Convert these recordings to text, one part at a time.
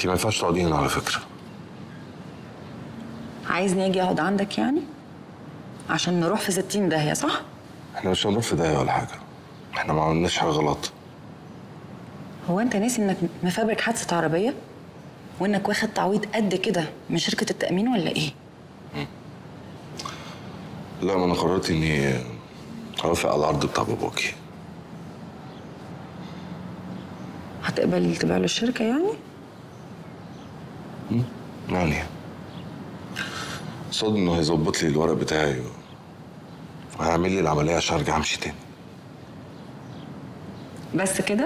انت ما ينفعش تقعدي هنا على فكره عايزني اجي اقعد عندك يعني عشان نروح في ستين داهية صح؟ احنا مش هنروح في داهيه ولا حاجه احنا ما عملناش حاجه غلط هو انت ناسي انك مفبرك حادثة عربية؟ وانك واخد تعويض قد كده من شركة التأمين ولا ايه؟ لا ما انا قررت اني اوافق على العرض بتاع باباكي هتقبل تبيع له الشركة يعني؟ يعني صاد انه هيظبط لي الورق بتاعي و- وهيعمل لي العمليه عشان ارجع امشي تاني بس كده؟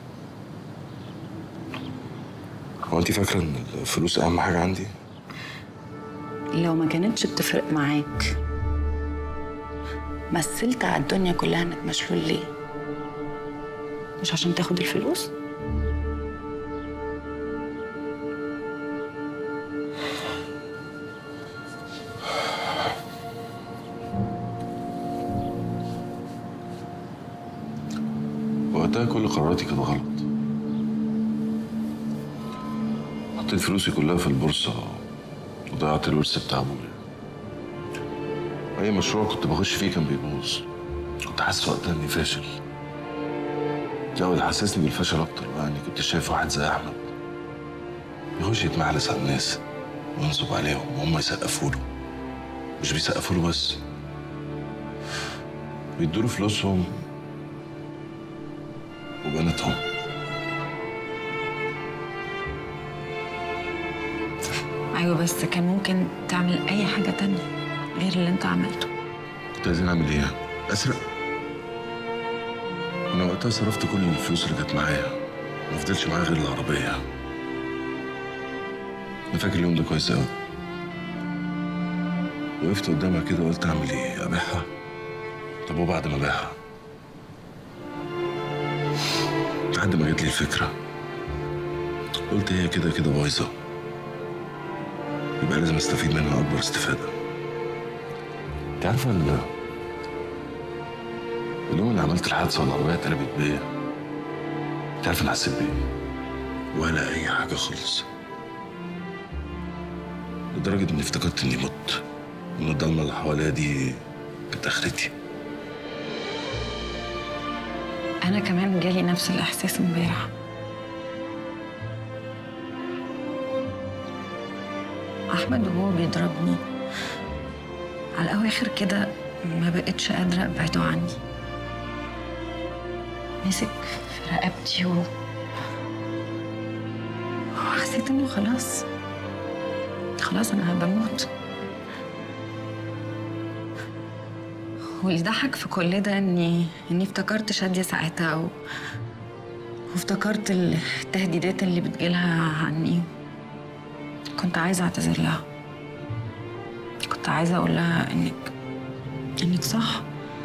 هو انت فاكره ان الفلوس اهم حاجه عندي لو ما كانتش بتفرق معاك مثلت على الدنيا كلها انك مشلول ليه؟ مش عشان تاخد الفلوس؟ وقتها كل قراراتي كانت غلط حطيت فلوسي كلها في البورصة وضيعت الورث بتاع ابويا أي مشروع كنت بخش فيه كان بيبوظ كنت حاسس وقتها إني فاشل لا واللي حسسني بالفشل أكتر بقى إني كنت شايف واحد زي أحمد يخش يتمعلس على الناس وينصب عليهم وهم يسقفوا له مش بيسقفوا له بس بيدوا فلوسهم وبناتهم ايوه بس كان ممكن تعمل اي حاجة تانية غير اللي انت عملته كنت عايزين اعمل ايه؟ اسرق؟ انا وقتها صرفت كل الفلوس اللي كانت معايا ما فضلش معايا غير العربية انا فاكر اليوم ده كويس قوي وقفت قدامها كده وقلت اعمل ايه؟ ابيعها؟ طب وبعد ما ابيعها؟ لحد ما جت لي الفكرة قلت هي كده كده بايظة يبقى لازم استفيد منها اكبر استفادة انت عارفة ال- اليوم اللي عملت الحادثة والعربية اتقلبت بيا انت عارف انا حسيت بايه؟ ولا أي حاجة خالص لدرجة إني افتكرت إني مت وإن الضلمة اللي حواليا دي كانت آخرتي انا كمان جالي نفس الاحساس امبارح احمد وهو بيضربني على الاواخر كده ما بقتش قادره ابعده عني مسك في رقبتي و وحسيت انه خلاص خلاص انا بموت واللي ضحك في كل ده اني اني افتكرت شاديه ساعتها و... وافتكرت التهديدات اللي بتجيلها عني كنت عايزه اعتذر لها كنت عايزه اقول لها انك انك صح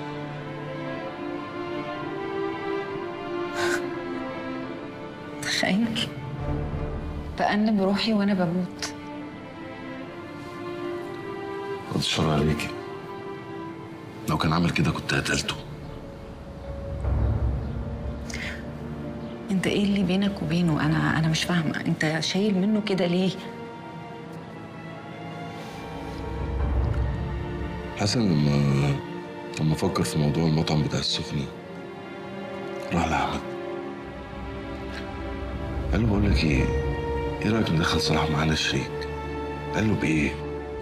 تخيل بأنب روحي وانا بموت بعد الشر عليكي لو كان عمل كده كنت قتلته انت ايه اللي بينك وبينه انا انا مش فاهمه انت شايل منه كده ليه حسن لما لما فكر في موضوع المطعم بتاع السخنة راح لأحمد قال له بقول لك ايه ايه رأيك ندخل صلاح معانا شريك قال له بإيه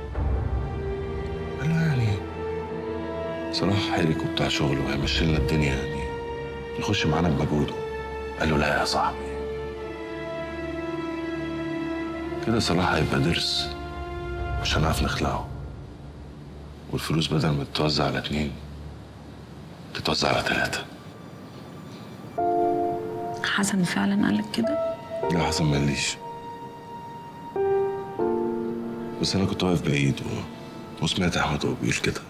قال له يعني صلاح حرك وبتاع شغله وهيمشي لنا الدنيا يعني يخش معانا بمجهوده قال له لا يا صاحبي كده صلاح هيبقى درس مش هنعرف نخلعه والفلوس بدل ما تتوزع على اتنين تتوزع على تلاتة حسن فعلا قالك كده لا حسن ماليش بس انا كنت واقف بعيد و... وسمعت احمد وهو بيقول كده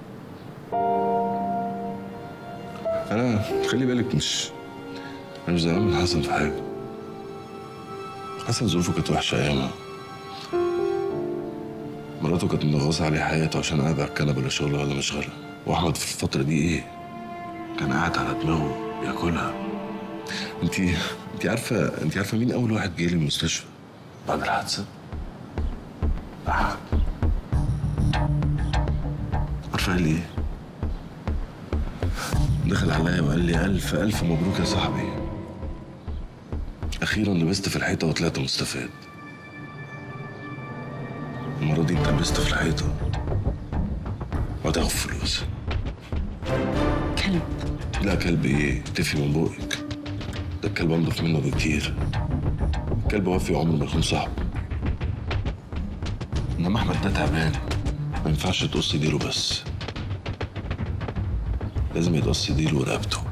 انا خلي بالك مش انا مش زعلان من حسن في حاجه حسن ظروفه كانت وحشه ايامها مراته كانت منغصة عليه حياته عشان قاعد على الكنبة لا شغل ولا مشغلة وأحمد في الفترة دي إيه؟ كان قاعد على دماغه بياكلها انت انت عارفة انت عارفة مين أول واحد جه لي المستشفى بعد الحادثة آه. عارفة قال لي ايه؟ دخل عليا وقال لي ألف ألف مبروك يا صاحبي أخيرا لبست في الحيطة وطلعت مستفاد المرة دي انت لبست في الحيطة وهتاخد فلوس كلب لا كلب ايه تفي من بوقك ده الكلب انضف منه بكتير الكلب وفي عمره ما يكون صاحبه انما احمد ده تعبان ما ينفعش تقص ديله بس لازم يتقص ديله ورقبته